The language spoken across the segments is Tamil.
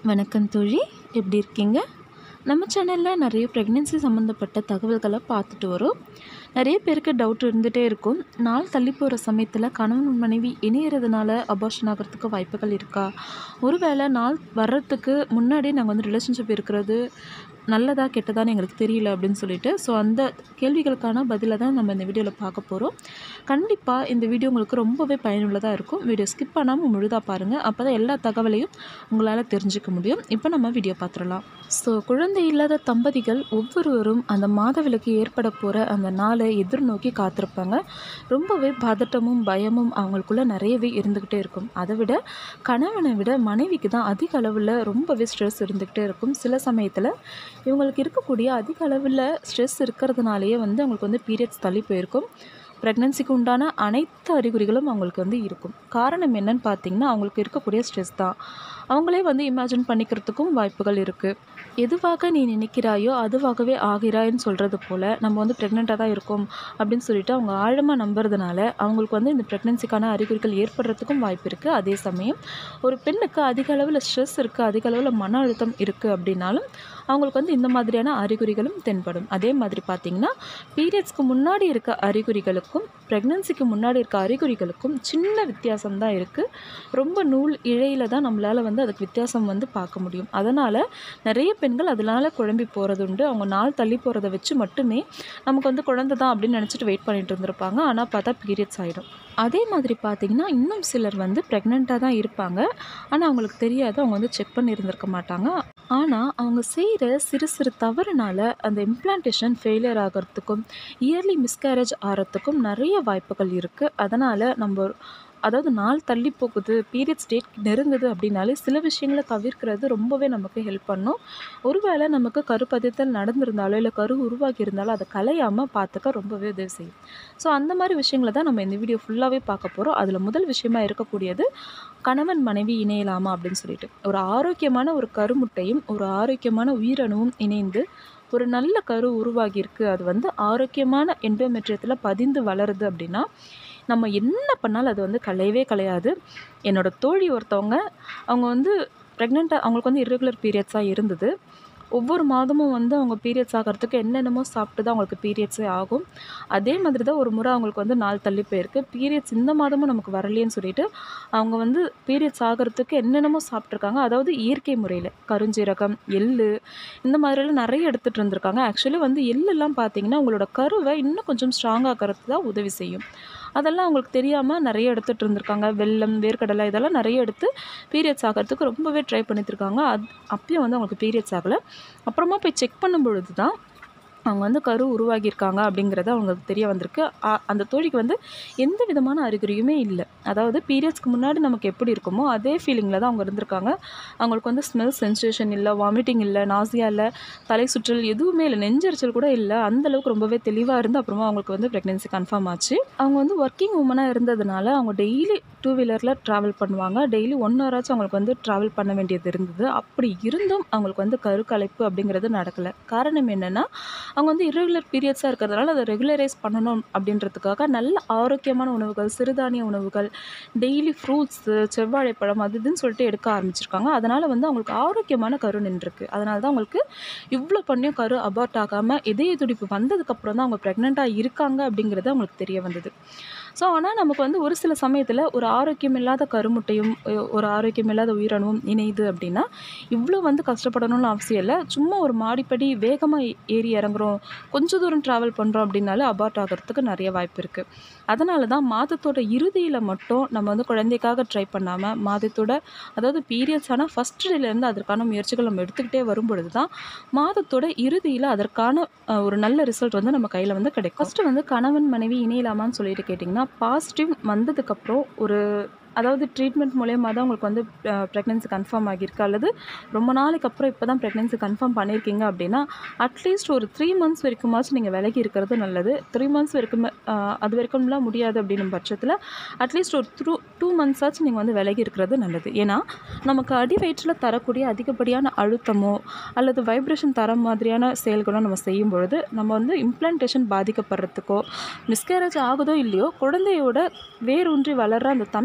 வணக்கம் தோழி எப்படி இருக்கீங்க நம்ம சேனலில் நிறைய ப்ரெக்னென்சி சம்மந்தப்பட்ட தகவல்களை பார்த்துட்டு வரோம் நிறைய பேருக்கு டவுட் இருந்துகிட்டே இருக்கும் நாள் தள்ளி போகிற சமயத்தில் கணவன் மனைவி இணையறதுனால அபார்ஷன் ஆகிறதுக்கு வாய்ப்புகள் இருக்கா ஒருவேளை நாள் வர்றதுக்கு முன்னாடியே நாங்கள் வந்து ரிலேஷன்ஷிப் இருக்கிறது நல்லதா கெட்டதான்னு எங்களுக்கு தெரியல அப்படின்னு சொல்லிட்டு ஸோ அந்த கேள்விகளுக்கான பதிலை தான் நம்ம இந்த வீடியோவில் பார்க்க போகிறோம் கண்டிப்பாக இந்த வீடியோ உங்களுக்கு ரொம்பவே பயனுள்ளதாக இருக்கும் வீடியோ ஸ்கிப் பண்ணாமல் முழுதாக பாருங்கள் அப்போ தான் எல்லா தகவலையும் உங்களால் தெரிஞ்சுக்க முடியும் இப்போ நம்ம வீடியோ பார்த்துடலாம் ஸோ குழந்தை இல்லாத தம்பதிகள் ஒவ்வொருவரும் அந்த மாதவிலக்கு ஏற்பட போகிற அந்த நாளை எதிர்நோக்கி காத்திருப்பாங்க ரொம்பவே பதட்டமும் பயமும் அவங்களுக்குள்ள நிறையவே இருந்துக்கிட்டே இருக்கும் அதை விட கணவனை விட மனைவிக்கு தான் அதிக அளவில் ரொம்பவே ஸ்ட்ரெஸ் இருந்துக்கிட்டே இருக்கும் சில சமயத்தில் இவங்களுக்கு இருக்கக்கூடிய அதிக அளவில் ஸ்ட்ரெஸ் இருக்கிறதுனாலேயே வந்து அவங்களுக்கு வந்து பீரியட்ஸ் தள்ளி போயிருக்கும் ப்ரெக்னென்சிக்கு உண்டான அனைத்து அறிகுறிகளும் அவங்களுக்கு வந்து இருக்கும் காரணம் என்னன்னு பார்த்தீங்கன்னா அவங்களுக்கு இருக்கக்கூடிய ஸ்ட்ரெஸ் தான் அவங்களே வந்து இமேஜின் பண்ணிக்கிறதுக்கும் வாய்ப்புகள் இருக்குது எதுவாக நீ நினைக்கிறாயோ அதுவாகவே ஆகிறாய்ன்னு சொல்கிறது போல் நம்ம வந்து ப்ரெக்னெண்ட்டாக தான் இருக்கோம் அப்படின்னு சொல்லிட்டு அவங்க ஆழமாக நம்புறதுனால அவங்களுக்கு வந்து இந்த ப்ரெக்னென்சிக்கான அறிகுறிகள் ஏற்படுறதுக்கும் வாய்ப்பு இருக்குது அதே சமயம் ஒரு பெண்ணுக்கு அதிக அளவில் ஸ்ட்ரெஸ் இருக்குது அதிக அளவில் மன அழுத்தம் இருக்குது அப்படின்னாலும் அவங்களுக்கு வந்து இந்த மாதிரியான அறிகுறிகளும் தென்படும் அதே மாதிரி பார்த்திங்கன்னா பீரியட்ஸ்க்கு முன்னாடி இருக்க அறிகுறிகளுக்கும் ப்ரெக்னென்சிக்கு முன்னாடி இருக்க அறிகுறிகளுக்கும் சின்ன வித்தியாசம் தான் இருக்குது ரொம்ப நூல் இழையில் தான் நம்மளால் வந்து அதுக்கு வித்தியாசம் வந்து பார்க்க முடியும் அதனால் நிறைய பெண்கள் அதனால் குழம்பி போகிறது உண்டு அவங்க நாள் தள்ளி போகிறத வச்சு மட்டுமே நமக்கு வந்து குழந்தை தான் அப்படின்னு நினச்சிட்டு வெயிட் பண்ணிட்டு இருந்திருப்பாங்க ஆனால் பார்த்தா பீரியட்ஸ் ஆகிடும் அதே மாதிரி பார்த்திங்கன்னா இன்னும் சிலர் வந்து ப்ரெக்னெண்ட்டாக தான் இருப்பாங்க ஆனால் அவங்களுக்கு தெரியாது அவங்க வந்து செக் பண்ணி இருந்திருக்க மாட்டாங்க ஆனால் அவங்க செய்கிற சிறு சிறு தவறுனால அந்த இம்ப்ளான்டேஷன் ஃபெயிலியர் ஆகிறதுக்கும் இயர்லி மிஸ்கேரேஜ் ஆகிறதுக்கும் நிறைய வாய்ப்புகள் இருக்குது அதனால் நம்ம அதாவது நாள் தள்ளி போகுது பீரியட்ஸ் டேட் நெருங்குது அப்படின்னாலே சில விஷயங்களை தவிர்க்கிறது ரொம்பவே நமக்கு ஹெல்ப் பண்ணும் ஒருவேளை நமக்கு கருப்பதித்தல் நடந்திருந்தாலோ இல்லை கரு உருவாகி இருந்தாலோ அதை கலையாமல் பார்த்துக்க ரொம்பவே உதவி செய்யும் ஸோ அந்த மாதிரி விஷயங்களை தான் நம்ம இந்த வீடியோ ஃபுல்லாகவே பார்க்க போகிறோம் அதில் முதல் விஷயமா இருக்கக்கூடியது கணவன் மனைவி இணையலாமா அப்படின்னு சொல்லிட்டு ஒரு ஆரோக்கியமான ஒரு கருமுட்டையும் ஒரு ஆரோக்கியமான உயிரணுவும் இணைந்து ஒரு நல்ல கரு உருவாகியிருக்கு அது வந்து ஆரோக்கியமான எண்டோமெட்ரியத்தில் பதிந்து வளருது அப்படின்னா நம்ம என்ன பண்ணாலும் அது வந்து கலையவே கலையாது என்னோடய தோழி ஒருத்தவங்க அவங்க வந்து ப்ரெக்னெண்ட்டாக அவங்களுக்கு வந்து இர்ரெகுலர் பீரியட்ஸாக இருந்தது ஒவ்வொரு மாதமும் வந்து அவங்க பீரியட்ஸ் ஆகிறதுக்கு என்னென்னமோ சாப்பிட்டு தான் அவங்களுக்கு பீரியட்ஸே ஆகும் அதே மாதிரி தான் ஒரு முறை அவங்களுக்கு வந்து நாள் தள்ளி போயிருக்கு பீரியட்ஸ் இந்த மாதமும் நமக்கு வரலையேன்னு சொல்லிட்டு அவங்க வந்து பீரியட்ஸ் ஆகிறதுக்கு என்னென்னமோ சாப்பிட்ருக்காங்க அதாவது இயற்கை முறையில் கருஞ்சீரகம் எள்ளு இந்த மாதிரிலாம் நிறைய எடுத்துகிட்டு இருந்திருக்காங்க ஆக்சுவலி வந்து எள்ளெல்லாம் பார்த்தீங்கன்னா உங்களோட கருவை இன்னும் கொஞ்சம் ஸ்ட்ராங் ஆக்கிறதுக்கு தான் உதவி செய்யும் அதெல்லாம் அவங்களுக்கு தெரியாமல் நிறைய எடுத்துகிட்டு இருந்திருக்காங்க வெல்லம் வேர்க்கடலை இதெல்லாம் நிறைய எடுத்து பீரியட்ஸ் ஆகிறதுக்கு ரொம்பவே ட்ரை பண்ணியிருக்காங்க அது அப்பயும் வந்து அவங்களுக்கு பீரியட்ஸ் ஆகலை அப்புறமா போய் செக் பண்ணும் பொழுது தான் அவங்க வந்து கரு உருவாகியிருக்காங்க அப்படிங்கிறது அவங்களுக்கு தெரிய வந்திருக்கு அந்த தோழிக்கு வந்து எந்த விதமான அறிகுறியுமே இல்லை அதாவது பீரியட்ஸ்க்கு முன்னாடி நமக்கு எப்படி இருக்குமோ அதே ஃபீலிங்கில் தான் அவங்க இருந்திருக்காங்க அவங்களுக்கு வந்து ஸ்மெல் சென்சேஷன் இல்லை வாமிட்டிங் இல்லை நாசியா இல்லை தலை சுற்றல் எதுவுமே இல்லை நெஞ்சரிச்சல் கூட இல்லை அந்தளவுக்கு ரொம்பவே தெளிவாக இருந்து அப்புறமா அவங்களுக்கு வந்து ப்ரெக்னென்சி கன்ஃபார்ம் ஆச்சு அவங்க வந்து ஒர்க்கிங் உமனாக இருந்ததுனால அவங்க டெய்லி டூ வீலரில் ட்ராவல் பண்ணுவாங்க டெய்லி ஒன் ஹவராச்சும் அவங்களுக்கு வந்து ட்ராவல் பண்ண வேண்டியது இருந்தது அப்படி இருந்தும் அவங்களுக்கு வந்து கருக்கலைப்பு அப்படிங்கிறது நடக்கலை காரணம் என்னென்னா அவங்க வந்து இரெகுலர் பீரியட்ஸாக இருக்கிறதுனால அதை ரெகுலரைஸ் பண்ணணும் அப்படின்றதுக்காக நல்ல ஆரோக்கியமான உணவுகள் சிறுதானிய உணவுகள் டெய்லி ஃப்ரூட்ஸு செவ்வாழைப்பழம் அது இதுன்னு சொல்லிட்டு எடுக்க ஆரம்பிச்சிருக்காங்க அதனால் வந்து அவங்களுக்கு ஆரோக்கியமான கரு நின்றுருக்கு அதனால தான் அவங்களுக்கு இவ்வளோ பண்ணியும் கரு அபார்ட் ஆகாமல் இதய துடிப்பு வந்ததுக்கப்புறம் தான் அவங்க ப்ரெக்னெண்ட்டாக இருக்காங்க அப்படிங்கிறது அவங்களுக்கு தெரிய வந்தது ஸோ ஆனால் நமக்கு வந்து ஒரு சில சமயத்தில் ஒரு ஆரோக்கியம் இல்லாத கருமுட்டையும் ஒரு ஆரோக்கியம் இல்லாத உயிரணுவும் இணையுது அப்படின்னா இவ்வளோ வந்து கஷ்டப்படணும்னு அவசியம் இல்லை சும்மா ஒரு மாடிப்படி வேகமாக ஏறி இறங்குறோம் கொஞ்சம் தூரம் ட்ராவல் பண்ணுறோம் அப்படின்னாலே அபார்ட் ஆகிறதுக்கு நிறைய வாய்ப்பு இருக்குது அதனால தான் மாதத்தோட இறுதியில் மட்டும் நம்ம வந்து குழந்தைக்காக ட்ரை பண்ணாமல் மாதத்தோட அதாவது பீரியட்ஸ் ஆனால் ஃபஸ்ட் டேலேருந்து அதற்கான முயற்சிகள் நம்ம எடுத்துக்கிட்டே வரும் பொழுது தான் மாதத்தோட இறுதியில் அதற்கான ஒரு நல்ல ரிசல்ட் வந்து நம்ம கையில் வந்து கிடைக்கும் ஃபஸ்ட்டு வந்து கணவன் மனைவி இணையலாமான்னு சொல்லிட்டு கேட்டிங்கன்னா பாசிட்டிவ் வந்ததுக்கப்புறம் ஒரு அதாவது ட்ரீட்மெண்ட் மூலயமா தான் உங்களுக்கு வந்து ப்ரெக்னென்சி கன்ஃபார்ம் ஆகியிருக்கு அல்லது ரொம்ப நாளைக்கு அப்புறம் இப்போ தான் ப்ரெக்னென்சி கன்ஃபார்ம் பண்ணியிருக்கீங்க அப்படின்னா அட்லீஸ்ட் ஒரு த்ரீ மந்த்ஸ் வரைக்குமாச்சும் நீங்கள் விலகி இருக்கிறது நல்லது த்ரீ மந்த்ஸ் வரைக்கும் அது வரைக்கும்லாம் முடியாது அப்படின்னும் பட்சத்தில் அட்லீஸ்ட் ஒரு த்ரூ டூ மந்த்ஸாச்சும் நீங்கள் வந்து விலகி இருக்கிறது நல்லது ஏன்னா நமக்கு அடி வயிற்றில் தரக்கூடிய அதிகப்படியான அழுத்தமோ அல்லது வைப்ரேஷன் தர மாதிரியான செயல்களோ நம்ம செய்யும் பொழுது நம்ம வந்து இம்ப்ளான்டேஷன் பாதிக்கப்படுறதுக்கோ மிஸ்கேரேஜ் ஆகுதோ இல்லையோ குழந்தையோட வேரூன்றி வளர்கிற அந்த தன்மை குறைய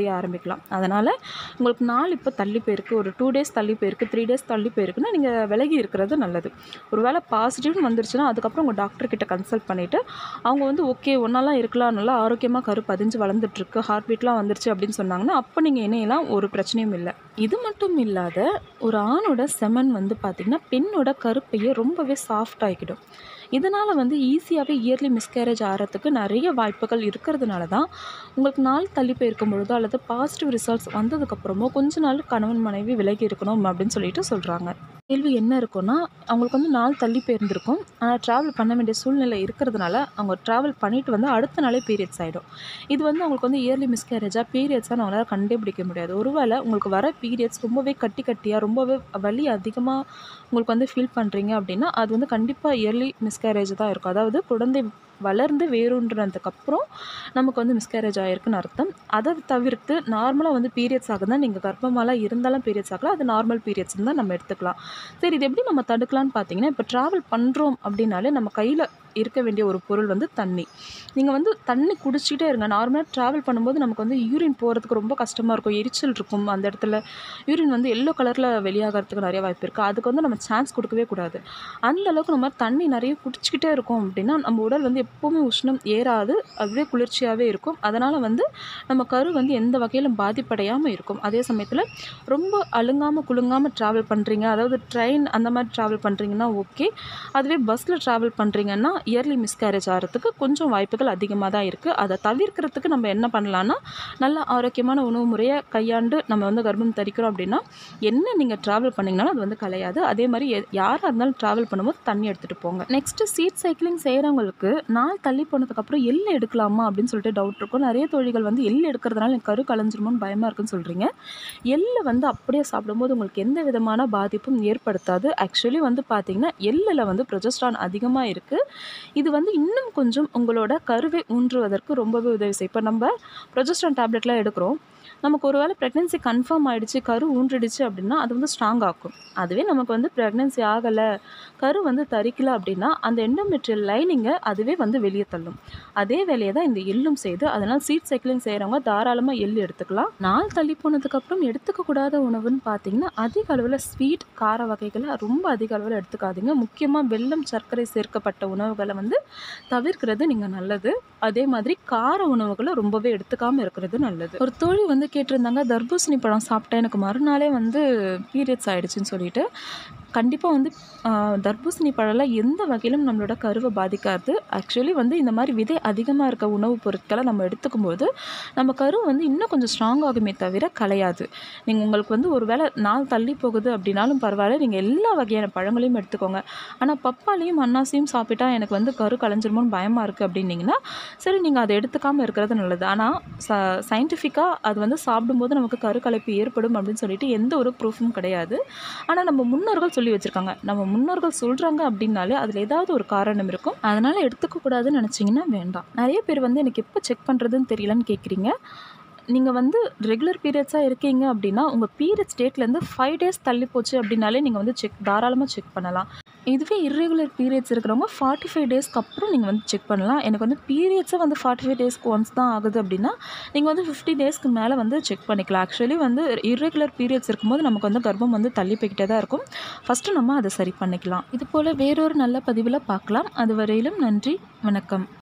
செய்ய ஆரம்பிக்கலாம் அதனால் உங்களுக்கு நாள் இப்போ தள்ளி போயிருக்கு ஒரு டூ டேஸ் தள்ளி போயிருக்கு த்ரீ டேஸ் தள்ளி போயிருக்குன்னா நீங்கள் விலகி இருக்கிறது நல்லது ஒரு வேளை பாசிட்டிவ்னு வந்துருச்சுன்னா அதுக்கப்புறம் உங்கள் டாக்டர் கிட்ட கன்சல்ட் பண்ணிவிட்டு அவங்க வந்து ஓகே ஒன்றாலாம் இருக்கலாம் நல்லா ஆரோக்கியமாக கரு பதிஞ்சு வளர்ந்துட்டுருக்கு ஹார்ட் பீட்லாம் வந்துருச்சு அப்படின்னு சொன்னாங்கன்னா அப்போ நீங்கள் இணையலாம் ஒரு பிரச்சனையும் இல்லை இது மட்டும் இல்லாத ஒரு ஆணோட செமன் வந்து பார்த்திங்கன்னா பெண்ணோட கருப்பையை ரொம்பவே சாஃப்ட் ஆகிக்கிடும் இதனால் வந்து ஈஸியாகவே இயர்லி மிஸ்கேரேஜ் ஆகிறதுக்கு நிறைய வாய்ப்புகள் இருக்கிறதுனால தான் உங்களுக்கு நாள் தள்ளி போயிருக்கும் பொழுதோ அல்லது பாசிட்டிவ் ரிசல்ட்ஸ் வந்ததுக்கப்புறமோ கொஞ்ச நாள் கணவன் மனைவி விலகி இருக்கணும் அப்படின்னு சொல்லிட்டு சொல்கிறாங்க கேள்வி என்ன இருக்குன்னா அவங்களுக்கு வந்து நாள் தள்ளி போயிருந்திருக்கும் ஆனால் ட்ராவல் பண்ண வேண்டிய சூழ்நிலை இருக்கிறதுனால அவங்க ட்ராவல் பண்ணிட்டு வந்து அடுத்த நாளே பீரியட்ஸ் ஆகிடும் இது வந்து அவங்களுக்கு வந்து இயர்லி மிஸ்கேரேஜாக பீரியட்ஸாக அவங்களால கண்டுபிடிக்க முடியாது ஒருவேளை உங்களுக்கு வர பீரியட்ஸ் ரொம்பவே கட்டி கட்டியாக ரொம்பவே வலி அதிகமாக உங்களுக்கு வந்து ஃபீல் பண்ணுறீங்க அப்படின்னா அது வந்து கண்டிப்பாக இயர்லி மிஸ்கேரேஜ் தான் இருக்கும் அதாவது குழந்தை வளர்ந்து வேறுன்றதுக்கப்புறம் நமக்கு வந்து மிஸ்கேரேஜ் ஆகிருக்குன்னு அர்த்தம் அதை தவிர்த்து நார்மலாக வந்து பீரியட்ஸ் ஆகுதுன்னா நீங்கள் கர்ப்பமாலாம் இருந்தாலும் பீரியட்ஸ் ஆகலாம் அது நார்மல் பீரியட்ஸ்னு தான் நம்ம எடுத்துக்கலாம் சரி இது எப்படி நம்ம தடுக்கலாம்னு பார்த்தீங்கன்னா இப்போ ட்ராவல் பண்ணுறோம் அப்படின்னாலே நம்ம கையில் இருக்க வேண்டிய ஒரு பொருள் வந்து தண்ணி நீங்கள் வந்து தண்ணி குடிச்சிட்டே இருங்க நார்மலாக ட்ராவல் பண்ணும்போது நமக்கு வந்து யூரின் போகிறதுக்கு ரொம்ப கஷ்டமாக இருக்கும் எரிச்சல் இருக்கும் அந்த இடத்துல யூரின் வந்து எல்லோ கலரில் வெளியாகிறதுக்கு நிறைய வாய்ப்பு இருக்குது அதுக்கு வந்து நம்ம சான்ஸ் கொடுக்கவே கூடாது அந்த அளவுக்கு நம்ம தண்ணி நிறைய குடிச்சிக்கிட்டே இருக்கோம் அப்படின்னா நம்ம உடல் வந்து எப்போவுமே உஷ்ணம் ஏறாது அதுவே குளிர்ச்சியாகவே இருக்கும் அதனால் வந்து நம்ம கரு வந்து எந்த வகையிலும் பாதிப்படையாமல் இருக்கும் அதே சமயத்தில் ரொம்ப அழுங்காமல் குலுங்காமல் ட்ராவல் பண்ணுறீங்க அதாவது ட்ரெயின் அந்த மாதிரி ட்ராவல் பண்ணுறீங்கன்னா ஓகே அதுவே பஸ்ஸில் ட்ராவல் பண்ணுறீங்கன்னா இயர்லி மிஸ்கேரேஜ் ஆகிறதுக்கு கொஞ்சம் வாய்ப்புகள் அதிகமாக தான் இருக்குது அதை தவிர்க்கிறதுக்கு நம்ம என்ன பண்ணலான்னா நல்ல ஆரோக்கியமான உணவு முறையை கையாண்டு நம்ம வந்து கர்ப்பம் தரிக்கிறோம் அப்படின்னா என்ன நீங்கள் ட்ராவல் பண்ணிங்கனாலும் அது வந்து கலையாது அதே மாதிரி எ- யாராக இருந்தாலும் ட்ராவல் பண்ணும்போது தண்ணி எடுத்துகிட்டு போங்க நெக்ஸ்ட்டு சீட் சைக்கிளிங் செய்கிறவங்களுக்கு நாள் தள்ளி போனதுக்கப்புறம் எள்ளு எடுக்கலாமா அப்படின்னு சொல்லிட்டு டவுட் இருக்கும் நிறைய தொழில்கள் வந்து எள்ளு எடுக்கிறதுனால எனக்கு கரு கலைஞ்சிருமோன்னு பயமாக இருக்குன்னு சொல்கிறீங்க எள்ளு வந்து அப்படியே சாப்பிடும்போது உங்களுக்கு எந்த விதமான பாதிப்பும் ஏற்படுத்தாது ஆக்சுவலி வந்து பார்த்தீங்கன்னா எள்ளில் வந்து ப்ரொஜெஸ்ட்ரான் அதிகமாக இருக்குது இது வந்து இன்னும் கொஞ்சம் உங்களோட கருவை ஊன்றுவதற்கு ரொம்பவே உதவி செய்யும் இப்போ நம்ம ப்ரொஜெஸ்ட்ரான் டேப்லெட்லாம் எடுக்கிறோம் நமக்கு ஒரு வேளை ப்ரெக்னென்சி கன்ஃபார்ம் ஆயிடுச்சு கரு ஊன்றிடுச்சு அப்படின்னா அது வந்து ஸ்ட்ராங் ஆக்கும் அதுவே நமக்கு வந்து ப்ரெக்னென்சி ஆகலை கரு வந்து தரிக்கல அப்படின்னா அந்த எண்டோமெட்ரியல் லைனிங்கை அதுவே வந்து வெளியே தள்ளும் அதே வேலையை தான் இந்த எள்ளும் செய்து அதனால் சீட் சைக்கிளிங் செய்கிறவங்க தாராளமாக எள் எடுத்துக்கலாம் நாள் தள்ளி போனதுக்கப்புறம் எடுத்துக்கக்கூடாத உணவுன்னு பார்த்தீங்கன்னா அதிக அளவில் ஸ்வீட் கார வகைகளை ரொம்ப அதிக அளவில் எடுத்துக்காதீங்க முக்கியமாக வெல்லம் சர்க்கரை சேர்க்கப்பட்ட உணவுகளை வந்து தவிர்க்கிறது நீங்கள் நல்லது அதே மாதிரி கார உணவுகளை ரொம்பவே எடுத்துக்காமல் இருக்கிறது நல்லது ஒரு தோழி வந்து கேட்டிருந்தாங்க தர்பூசணி பழம் சாப்பிட்டா எனக்கு மறுநாளே வந்து பீரியட்ஸ் ஆயிடுச்சுன்னு சொல்லிட்டு கண்டிப்பாக வந்து ஆஹ், தர்பூசணி பழம்லாம் எந்த வகையிலும் நம்மளோட கருவை பாதிக்காது ஆக்சுவலி வந்து இந்த மாதிரி விதை அதிகமாக இருக்க உணவுப் பொருட்களை நம்ம எடுத்துக்கும் போது நம்ம கரு வந்து இன்னும் கொஞ்சம் ஸ்ட்ராங் ஆகுமே தவிர கலையாது நீங்கள் உங்களுக்கு வந்து ஒரு வேளை நாள் தள்ளி போகுது அப்படின்னாலும் பரவாயில்ல நீங்கள் எல்லா வகையான பழங்களையும் எடுத்துக்கோங்க ஆனால் பப்பாளியும் அன்னாசியும் சாப்பிட்டா எனக்கு வந்து கரு கலைஞ்சிருமோன்னு பயமாக இருக்குது அப்படின்னீங்கன்னா சரி நீங்கள் அதை எடுத்துக்காமல் இருக்கிறது நல்லது ஆனால் ச சயின்டிஃபிக்காக அது வந்து சாப்பிடும்போது நமக்கு கரு கலைப்பு ஏற்படும் அப்படின்னு சொல்லிட்டு எந்த ஒரு ப்ரூஃபும் கிடையாது ஆனால் நம்ம முன்னோர்கள் சொல்லி வச்சுருக்காங்க நம்ம முன்னோர்கள் சொல்கிறாங்க அப்படின்னாலே அதில் ஏதாவது ஒரு காரணம் இருக்கும் அதனால் எடுத்துக்கக்கூடாதுன்னு நினச்சிங்கன்னா வேண்டாம் நிறைய பேர் வந்து எனக்கு எப்போ செக் பண்ணுறதுன்னு தெரியலன்னு கேட்குறீங்க நீங்கள் வந்து ரெகுலர் பீரியட்ஸாக இருக்கீங்க அப்படின்னா உங்கள் பீரியட்ஸ் டேட்லேருந்து ஃபைவ் டேஸ் தள்ளி போச்சு அப்படின்னாலே நீங்கள் வந்து செக் தாராளமாக செக் பண்ணலாம் இதுவே இர்ரெகுலர் பீரியட்ஸ் இருக்கிறவங்க ஃபார்ட்டி ஃபைவ் டேஸ்க்கு அப்புறம் நீங்கள் வந்து செக் பண்ணலாம் எனக்கு வந்து பீரியட்ஸே வந்து ஃபார்ட்டி ஃபைவ் டேஸ்க்கு ஒன்ஸ் தான் ஆகுது அப்படின்னா நீங்கள் வந்து ஃபிஃப்டி டேஸ்க்கு மேலே வந்து செக் பண்ணிக்கலாம் ஆக்சுவலி வந்து இர்ரெகுலர் பீரியட்ஸ் இருக்கும்போது நமக்கு வந்து கர்ப்பம் வந்து தள்ளி போய்கிட்டே தான் இருக்கும் ஃபஸ்ட்டு நம்ம அதை சரி பண்ணிக்கலாம் இது போல் வேறொரு நல்ல பதிவில் பார்க்கலாம் அது வரையிலும் நன்றி வணக்கம்